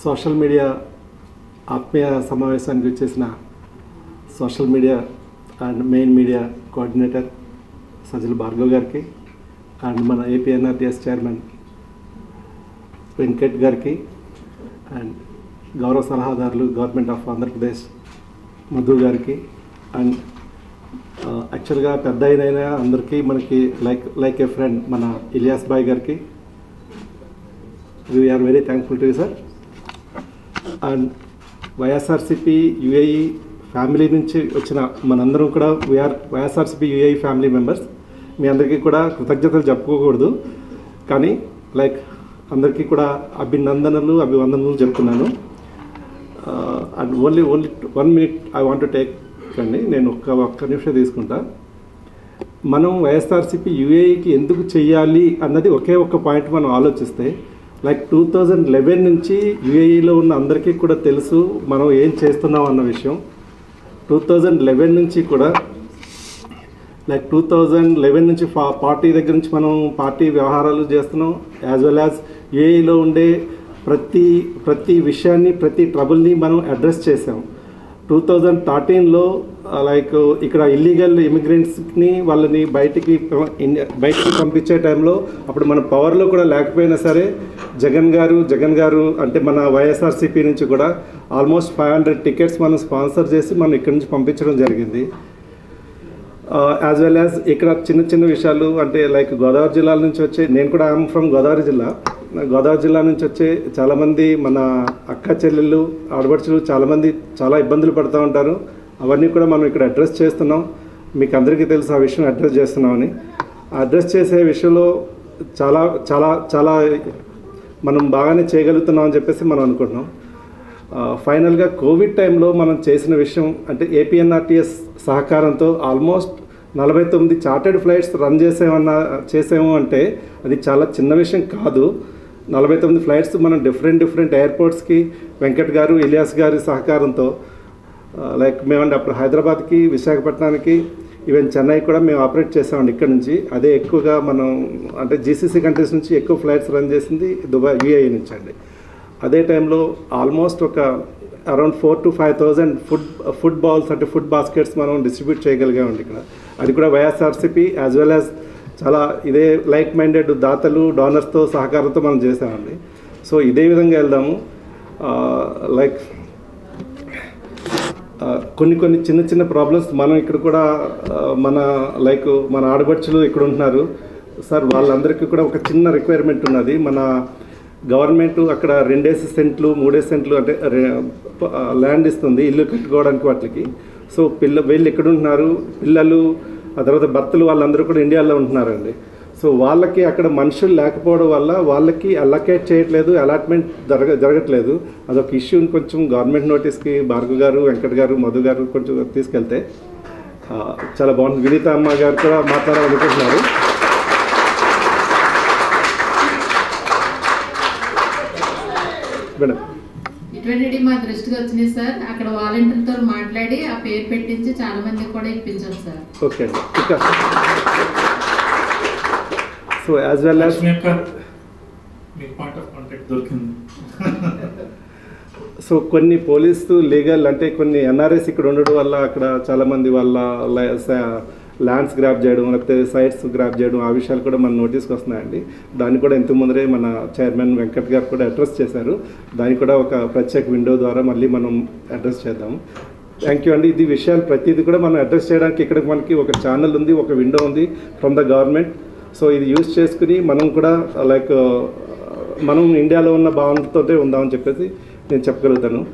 social media ఆత్మీయ సమావేశానికి వచ్చేసిన social media and main media coordinator Sajjala Bhargav గారికి అండ్ మన ఏపీఎన్ఆర్టీఎస్ చైర్మన్ వెంకట్ గారికి అండ్ గౌరవ సలహాదారులు గవర్నమెంట్ ఆఫ్ ఆంధ్రప్రదేశ్ మధు గారికి అండ్ యాక్చువల్గా పెద్ద అయిన అందరికీ మనకి లైక్ లైక్ ఏ ఫ్రెండ్ మన ఇలియాస్ బాయ్ గారికి we are very thankful to you sir and YSRCP UAE family నుంచి వచ్చిన మనందరం కూడా we are YSRCP UAE family members మీ అందరికీ కూడా కృతజ్ఞతలు చెప్పుకోకూడదు కానీ లైక్ అందరికీ కూడా అభినందనలు అభివందనలు చెప్తున్నాను and only only one minute I want to take అండి నేను ఒక్క ఒక్క నిమిషం తీసుకుంటా మనం వైఎస్ఆర్సీపీ యూఏఈకి ఎందుకు చెయ్యాలి అన్నది ఒకే ఒక్క పాయింట్ మనం ఆలోచిస్తే లైక్ టూ థౌజండ్ లెవెన్ నుంచి యూఏఈలో ఉన్న అందరికీ కూడా తెలుసు మనం ఏం చేస్తున్నాం అన్న విషయం టూ థౌజండ్ లెవెన్ నుంచి కూడా లైక్ టూ థౌజండ్ లెవెన్ నుంచి పా పార్టీ దగ్గర నుంచి మనం పార్టీ వ్యవహారాలు చేస్తున్నాం యాజ్ వెల్ యాజ్ యూఏఈలో ఉండే ప్రతి ప్రతి విషయాన్ని ప్రతి ట్రబుల్ని మనం అడ్రస్ చేసాం టూ థౌజండ్ థర్టీన్లో లైక్ ఇక్కడ ఇల్లీగల్ ఇమిగ్రెంట్స్ని వాళ్ళని బయటికి ప- ఇండియా బయటికి పంపించే టైంలో అప్పుడు మన పవర్లో కూడా లేకపోయినా సరే జగన్ గారు జగన్ గారు అంటే మన వైఎస్ఆర్సీపీ నుంచి కూడా ఆల్మోస్ట్ ఫైవ్ హండ్రెడ్ టికెట్స్ మనం స్పాన్సర్ చేసి మనం ఇక్కడి నుంచి పంపించడం జరిగింది యాజ్ వెల్ యాజ్ ఇక్కడ చిన్న చిన్న విషయాలు అంటే లైక్ గోదావరి జిల్లాల నుంచి వచ్చే నేను కూడా ఐఎమ్ ఫ్రమ్ గోదావరి జిల్లా గోదావరి జిల్లా నుంచి వచ్చే చాలామంది మన అక్క చెల్లెళ్ళు ఆడపడుచులు చాలామంది చాలా ఇబ్బందులు పడుతూ ఉంటారు అవన్నీ కూడా మనం ఇక్కడ అడ్రస్ చేస్తున్నాం మీకు అందరికీ తెలుసు ఆ విషయం అడ్రస్ చేస్తున్నామని అడ్రస్ చేసే విషయంలో చాలా చాలా చాలా మనం బాగానే చేయగలుగుతున్నాం అని చెప్పేసి మనం అనుకుంటున్నాం ఆ, ఫైనల్గా కోవిడ్ టైంలో మనం చేసిన విషయం అంటే ఏపీఎన్ఆర్టీఎస్ సహకారంతో ఆల్మోస్ట్ నలభై తొమ్మిది చార్టెడ్ ఫ్లైట్స్ రన్ చేసామన్న చేసాము అంటే అది చాలా చిన్న విషయం కాదు నలభై తొమ్మిది ఫ్లైట్స్ మనం డిఫరెంట్ డిఫరెంట్ ఎయిర్పోర్ట్స్కి వెంకట్ గారు ఇలియాస్ గారి సహకారంతో లైక్ మేమంటే అప్పుడు హైదరాబాద్కి విశాఖపట్నానికి ఈవెన్ చెన్నై కూడా మేము ఆపరేట్ చేసామండి ఇక్కడ నుంచి అదే ఎక్కువగా మనం అంటే జీసీసీ కంట్రీస్ నుంచి ఎక్కువ ఫ్లైట్స్ రన్ చేసింది దుబాయ్ యూఏఈ నుంచి అండి అదే టైంలో ఆల్మోస్ట్ ఒక around four to five thousand food food balls అంటే ఫుడ్ బాస్కెట్స్ మనం డిస్ట్రిబ్యూట్ చేయగలిగామండి ఇక్కడ అది కూడా వైఎస్ఆర్సీపీ యాజ్ వెల్ యాజ్ చాలా ఇదే లైక్ మైండెడ్ దాతలు డోనర్స్తో సహకారంతో మనం చేసామండి సో ఇదే విధంగా వెళ్దాము లైక్ ఆ, కొన్ని కొన్ని చిన్న చిన్న ప్రాబ్లమ్స్ మనం ఇక్కడ కూడా ఆ, మన లైక్ మన ఆడబడుచులు ఇక్కడ ఉంటున్నారు సార్ వాళ్ళందరికీ కూడా ఒక చిన్న రిక్వైర్మెంట్ ఉన్నది మన గవర్నమెంట్ అక్కడ రెండేసి సెంట్లు మూడేసి సెంట్లు అంటే ల్యాండ్ ఇస్తుంది ఇల్లు కట్టుకోవడానికి వాటికి సో పిల్ల వీళ్ళు ఎక్కడ ఉంటున్నారు పిల్లలు ఆ తర్వాత భర్తలు వాళ్ళందరూ కూడా ఇండియాలో ఉంటున్నారండి సో వాళ్ళకి అక్కడ మనుషులు లేకపోవడం వల్ల వాళ్ళకి అలకేట్ చేయట్లేదు అలాట్మెంట్ జరగ జరగట్లేదు అదొక ఇష్యూని కొంచెం గవర్నమెంట్ నోటీస్కి భార్గవ్ గారు వెంకట్ గారు మధు గారు కొంచెం తీసుకెళ్తే ఆ, చాలా బాగుంది వినీత అమ్మ గారు కూడా మాట్లాడాలనుకుంటున్నారు మేడం ఇటువంటివి మా దృష్టికి వచ్చినాయి సార్ అక్కడ వాలంటీర్తో మాట్లాడి ఆ పేరు పెట్టించి చాలా మందికి కూడా ఇప్పించాం సార్ ఓకే అండి ఇంకా so as well as Lakshmi అక్క మీకు పాయింట్ ఆఫ్ కాంటాక్ట్ దొరికింది సో కొన్ని పోలీసు లీగల్ అంటే కొన్ని ఎన్ఆర్ఎస్ ఇక్కడ ఉండడం వల్ల అక్కడ చాలామంది వాళ్ళ ల్యాండ్స్ గ్రాప్ చేయడం లేకపోతే సైట్స్ గ్రాప్ చేయడం ఆ విషయాలు కూడా మన నోటీస్కి వస్తున్నాయండి దాన్ని కూడా ఇంత ముందరే మన చైర్మన్ వెంకట్ గారు కూడా అడ్రస్ చేశారు దాన్ని కూడా ఒక ప్రత్యేక విండో ద్వారా మళ్ళీ మనం అడ్రస్ చేద్దాం థ్యాంక్ యూ అండి ఇది విషయాలు ప్రతిదీ కూడా మనం అడ్రస్ చేయడానికి ఇక్కడ మనకి ఒక ఛానల్ ఉంది ఒక విండో ఉంది ఫ్రమ్ ద గవర్నమెంట్ సో ఇది యూజ్ చేసుకుని మనం కూడా లైక్ మనం ఇండియాలో ఉన్న భావనతోటే ఉందామని చెప్పేసి నేను చెప్పగలుగుతాను